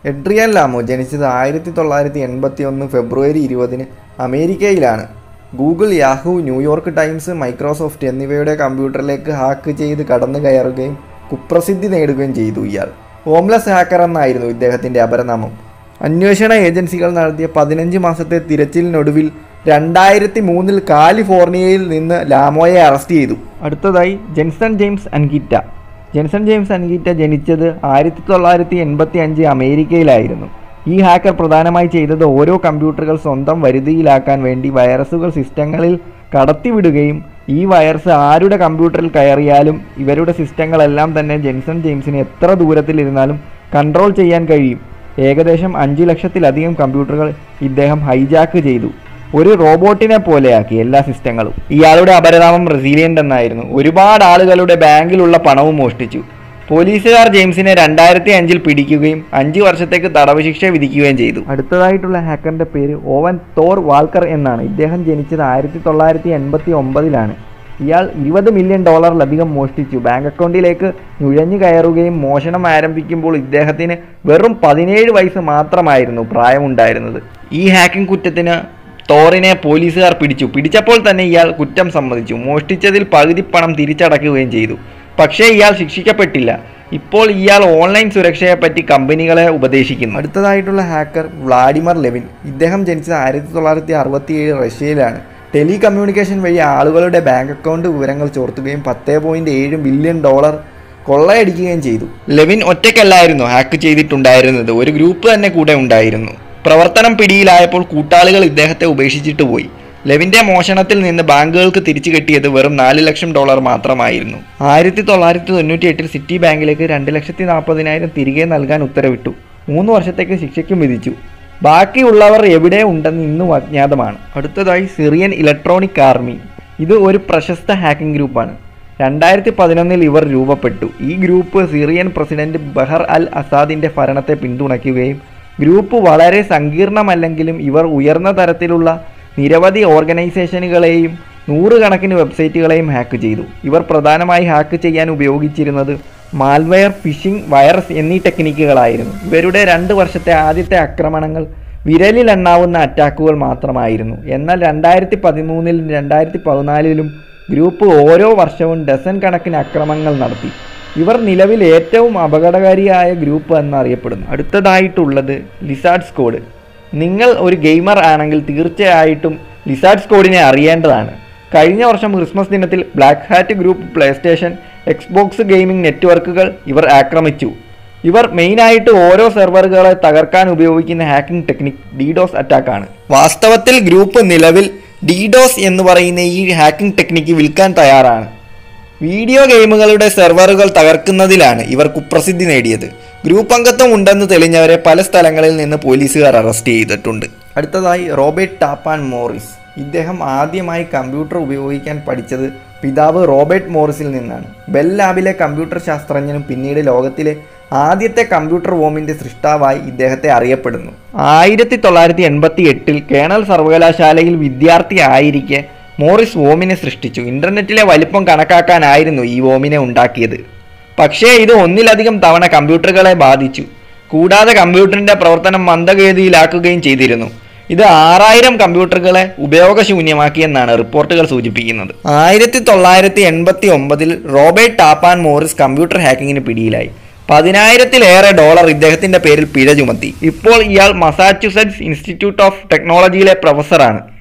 Adrian ലാമോ ജനിച്ചത് ആയിരത്തി തൊള്ളായിരത്തി എൺപത്തി ഒന്ന് ഫെബ്രുവരി ഇരുപതിന് അമേരിക്കയിലാണ് Google Yahoo New York Times Microsoft എന്നിവയുടെ കമ്പ്യൂട്ടറിലേക്ക് ഹാക്ക് ചെയ്ത് കടന്നു കയറുകയും കുപ്രസിദ്ധി നേടുകയും ചെയ്തു ഇയാൾ ഹോംലെസ് ഹാക്കർ എന്നായിരുന്നു ഇദ്ദേഹത്തിൻ്റെ അപരനാമം അന്വേഷണ ഏജൻസികൾ നടത്തിയ പതിനഞ്ച് മാസത്തെ തിരച്ചിലിനൊടുവിൽ രണ്ടായിരത്തി മൂന്നിൽ കാലിഫോർണിയയിൽ നിന്ന് ലാമോയെ അറസ്റ്റ് ചെയ്തു അടുത്തതായി Jeanson James Ancheta Jeanson James Ancheta ജനിച്ചത് ആയിരത്തി തൊള്ളായിരത്തി എൺപത്തി അഞ്ച് അമേരിക്കയിലായിരുന്നു ഈ ഹാക്കർ പ്രധാനമായി ചെയ്തത് ഓരോ കമ്പ്യൂട്ടറുകൾ സ്വന്തം വരുതിയിലാക്കാൻ വേണ്ടി വൈറസുകൾ സിസ്റ്റങ്ങളിൽ കടത്തിവിടുകയും ഈ വൈറസ് ആരുടെ കമ്പ്യൂട്ടറിൽ കയറിയാലും ഇവരുടെ സിസ്റ്റങ്ങളെല്ലാം തന്നെ ജെൻസൺ ജെയിംസിന് എത്ര ദൂരത്തിലിരുന്നാലും കൺട്രോൾ ചെയ്യാൻ കഴിയും ഏകദേശം അഞ്ച് ലക്ഷത്തിലധികം കമ്പ്യൂട്ടറുകൾ ഇദ്ദേഹം ഹൈജാക്ക് ചെയ്തു ഒരു റോബോട്ടിനെ പോലെയാക്കി എല്ലാ സിസ്റ്റങ്ങളും ഇയാളുടെ അപരനാമം റെസീലിയൻ്റ് എന്നായിരുന്നു ഒരുപാട് ആളുകളുടെ ബാങ്കിലുള്ള പണവും മോഷ്ടിച്ചു പോലീസുകാർ ജെയിംസിനെ രണ്ടായിരത്തി അഞ്ചിൽ പിടിക്കുകയും അഞ്ച് വർഷത്തേക്ക് തടവ് ശിക്ഷ വിധിക്കുകയും ചെയ്തു അടുത്തതായിട്ടുള്ള ഹാക്കറിന്റെ പേര് ഓവൻ തോർ വാൾക്കർ എന്നാണ് ഇദ്ദേഹം ജനിച്ചത് ആയിരത്തി തൊള്ളായിരത്തി എൺപത്തി ഒമ്പതിലാണ് ഇയാൾ ഇരുപത് മില്യൺ ഡോളറിലധികം മോഷ്ടിച്ചു ബാങ്ക് അക്കൗണ്ടിലേക്ക് നുഴഞ്ഞു കയറുകയും മോഷണം ആരംഭിക്കുമ്പോൾ ഇദ്ദേഹത്തിന് വെറും പതിനേഴ് വയസ്സ് മാത്രമായിരുന്നു പ്രായമുണ്ടായിരുന്നത് ഈ ഹാക്കിംഗ് കുറ്റത്തിന് തോറിനെ പോലീസുകാർ പിടിച്ചു പിടിച്ചപ്പോൾ തന്നെ ഇയാൾ കുറ്റം സമ്മതിച്ചു മോഷ്ടിച്ചതിൽ പകുതി പണം തിരിച്ചടക്കുകയും ചെയ്തു പക്ഷേ ഇയാൾ ശിക്ഷിക്കപ്പെട്ടില്ല ഇപ്പോൾ ഇയാൾ ഓൺലൈൻ സുരക്ഷയെപ്പറ്റി കമ്പനികളെ ഉപദേശിക്കുന്നു അടുത്തതായിട്ടുള്ള ഹാക്കർ വ്ളാഡിമർ ലെവിൻ ഇദ്ദേഹം ജനിച്ചത് ആയിരത്തി തൊള്ളായിരത്തി അറുപത്തിയേഴ് റഷ്യയിലാണ് ടെലി കമ്മ്യൂണിക്കേഷൻ വഴി ആളുകളുടെ ബാങ്ക് അക്കൗണ്ട് വിവരങ്ങൾ ചോർത്തുകയും പത്ത് പോയിന്റ് ഏഴ് ബില്യൺ ഡോളർ കൊള്ളയടിക്കുകയും ചെയ്തു ലെവിൻ ഒറ്റയ്ക്കല്ലായിരുന്നു ഹാക്ക് ചെയ്തിട്ടുണ്ടായിരുന്നത് ഒരു ഗ്രൂപ്പ് തന്നെ കൂടെ ഉണ്ടായിരുന്നു പ്രവർത്തനം പിടിയിലായപ്പോൾ കൂട്ടാളികൾ ഇദ്ദേഹത്തെ ഉപേക്ഷിച്ചിട്ട് പോയി ലെവിന്റെ മോഷണത്തിൽ നിന്ന് ബാങ്കുകൾക്ക് തിരിച്ചു കിട്ടിയത് വെറും നാല് ലക്ഷം ഡോളർ മാത്രമായിരുന്നു ആയിരത്തി തൊള്ളായിരത്തി തൊണ്ണൂറ്റി എട്ടിൽ സിറ്റി ബാങ്കിലേക്ക് രണ്ട് ലക്ഷത്തി നാൽപ്പതിനായിരം തിരികെ നൽകാൻ ഉത്തരവിട്ടു മൂന്ന് വർഷത്തേക്ക് ശിക്ഷയ്ക്കും വിധിച്ചു ബാക്കിയുള്ളവർ എവിടെ ഉണ്ടെന്ന് ഇന്നും അജ്ഞാതമാണ് അടുത്തതായി സിറിയൻ ഇലക്ട്രോണിക് ആർമി ഇത് ഒരു പ്രശസ്ത ഹാക്കിംഗ് ഗ്രൂപ്പാണ് രണ്ടായിരത്തി പതിനൊന്നിൽ ഇവർ രൂപപ്പെട്ടു ഈ group Syrian president Bashar al അസാദിന്റെ ഭരണത്തെ പിന്തുണയ്ക്കുകയും ഗ്രൂപ്പ് വളരെ സങ്കീർണമല്ലെങ്കിലും ഇവർ ഉയർന്ന തരത്തിലുള്ള നിരവധി ഓർഗനൈസേഷനുകളെയും നൂറുകണക്കിന് വെബ്സൈറ്റുകളെയും ഹാക്ക് ചെയ്തു ഇവർ പ്രധാനമായി ഹാക്ക് ചെയ്യാൻ ഉപയോഗിച്ചിരുന്നത് മാൽവെയർ ഫിഷിംഗ് വൈറസ് എന്നീ ടെക്നിക്കുകളായിരുന്നു ഇവരുടെ രണ്ട് വർഷത്തെ ആദ്യത്തെ ആക്രമണങ്ങൾ വിരലിലെണ്ണാവുന്ന അറ്റാക്കുകൾ മാത്രമായിരുന്നു എന്നാൽ രണ്ടായിരത്തി പതിമൂന്നിലും രണ്ടായിരത്തി പതിനാലിലും ഗ്രൂപ്പ് ഓരോ വർഷവും ഡസൻ കണക്കിന് അക്രമങ്ങൾ നടത്തി ഇവർ നിലവിൽ ഏറ്റവും അപകടകാരിയായ ഗ്രൂപ്പ് എന്നറിയപ്പെടുന്നു അടുത്തതായിട്ടുള്ളത് ലിസാർഡ് സ്കോഡ് നിങ്ങൾ ഒരു ഗെയിമർ ആണെങ്കിൽ തീർച്ചയായിട്ടും ലിസാർഡ് സ്കോഡിനെ അറിയേണ്ടതാണ് കഴിഞ്ഞ വർഷം ക്രിസ്മസ് ദിനത്തിൽ black hat group PlayStation Xbox gaming നെറ്റ്വർക്കുകൾ ഇവർ ആക്രമിച്ചു ഇവർ മെയിനായിട്ട് ഓരോ സെർവറുകളെ തകർക്കാൻ ഉപയോഗിക്കുന്ന ഹാക്കിംഗ് ടെക്നിക് ഡീഡോസ് അറ്റാക്കാണ് വാസ്തവത്തിൽ ഗ്രൂപ്പ് നിലവിൽ ഡീഡോസ് എന്ന് പറയുന്ന ഈ ഹാക്കിംഗ് ടെക്നിക്ക് വിൽക്കാൻ തയ്യാറാണ് വീഡിയോ ഗെയിമുകളുടെ സെർവറുകൾ തകർക്കുന്നതിലാണ് ഇവർ കുപ്രസിദ്ധി നേടിയത് ഗ്രൂപ്പ് അംഗത്വം ഉണ്ടെന്ന് തെളിഞ്ഞവരെ പല സ്ഥലങ്ങളിൽ നിന്ന് പോലീസുകാർ അറസ്റ്റ് ചെയ്തിട്ടുണ്ട് അടുത്തതായി റോബർട്ട് ടാപ്പാൻ മോറിസ് ഇദ്ദേഹം ആദ്യമായി കമ്പ്യൂട്ടർ ഉപയോഗിക്കാൻ പഠിച്ചത് പിതാവ് റോബർട്ട് മോറിസിൽ നിന്നാണ് ബെൽ ലാബിലെ കമ്പ്യൂട്ടർ ശാസ്ത്രജ്ഞനും പിന്നീട് ലോകത്തിലെ ആദ്യത്തെ കമ്പ്യൂട്ടർ വോമിന്റെ സൃഷ്ടാവായി ഇദ്ദേഹത്തെ അറിയപ്പെടുന്നു ആയിരത്തി തൊള്ളായിരത്തി എൺപത്തി എട്ടിൽ കേണൽ സർവകലാശാലയിൽ വിദ്യാർത്ഥി ആയിരിക്കെ മോറിസ് വോമിനെ സൃഷ്ടിച്ചു ഇന്റർനെറ്റിലെ വലിപ്പം കണക്കാക്കാനായിരുന്നു ഈ വോമിനെ ഉണ്ടാക്കിയത് പക്ഷേ ഇത് ഒന്നിലധികം തവണ കമ്പ്യൂട്ടറുകളെ ബാധിച്ചു കൂടാതെ കമ്പ്യൂട്ടറിന്റെ പ്രവർത്തനം മന്ദഗതിയിലാക്കുകയും ചെയ്തിരുന്നു ഇത് ആറായിരം കമ്പ്യൂട്ടറുകളെ ഉപയോഗശൂന്യമാക്കിയെന്നാണ് റിപ്പോർട്ടുകൾ സൂചിപ്പിക്കുന്നത് ആയിരത്തി തൊള്ളായിരത്തി എൺപത്തി ഒമ്പതിൽ റോബർട്ട് ടാപ്പാൻ മോറിസ് കമ്പ്യൂട്ടർ ഹാക്കിങ്ങിന് പിടിയിലായി പതിനായിരത്തിലേറെ ഡോളർ ഇദ്ദേഹത്തിന്റെ പേരിൽ പിഴ ചുമത്തി ഇപ്പോൾ ഇയാൾ മസാച്യുസെറ്റ്സ് ഇൻസ്റ്റിറ്റ്യൂട്ട് ഓഫ് ടെക്നോളജിയിലെ പ്രൊഫസറാണ്